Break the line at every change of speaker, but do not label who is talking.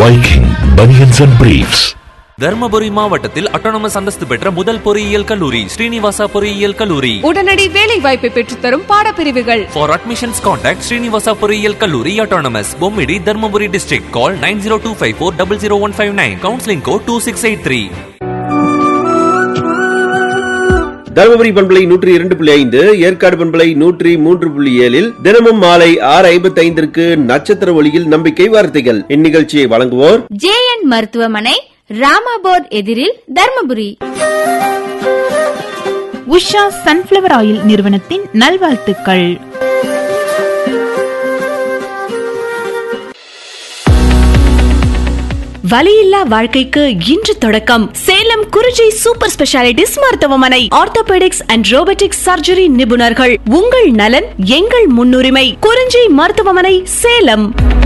Viking Bunions and Briefs.
Dharmapuri மாவட்டத்தில் autonomous அந்தஸ்து பெற்ற முதல் பொறியியல் கல்லூரி ஸ்ரீனிவாசா பொறியியல் கல்லூரி
உடனடி வேலை வாய்ப்பை பெற்றுத்தரும் பாடப்பிரிவுகள்
For admissions contact Srinivasa பொறியியல் கல்லூரி autonomous Bommidi Dharmapuri district call 9025400159 counseling code 2683
Dharmapuri பண்பலை நூற்றி இரண்டு புள்ளி ஐந்து ஏற்காடு பண்பலை நூற்றி மூன்று புள்ளி ஏழில் தினமும் மாலை ஆறு ஐம்பத்தி ஐந்திற்கு நட்சத்திர ஒளியில் நம்பிக்கை வார்த்தைகள் இந்நிகழ்ச்சியை வழங்குவோர்
ஜேஎன் மருத்துவமனை ராமாபோர்ட் எதிரில் தர்மபுரி
உஷா சன்ஃப்ளவர் ஆயில் நிறுவனத்தின் நல்வாழ்த்துக்கள்
வலியில்லா வாழ்க்கைக்கு இன்று தொடக்கம் சேலம் குறிஞ்சி சூப்பர் ஸ்பெஷாலிட்டிஸ் மருத்துவமனை ஆர்த்தோபெடிக்ஸ் அண்ட் ரோபோட்டிக்ஸ் சர்ஜரி நிபுணர்கள் உங்கள் நலன் எங்கள் முன்னுரிமை குறிஞ்சி மருத்துவமனை சேலம்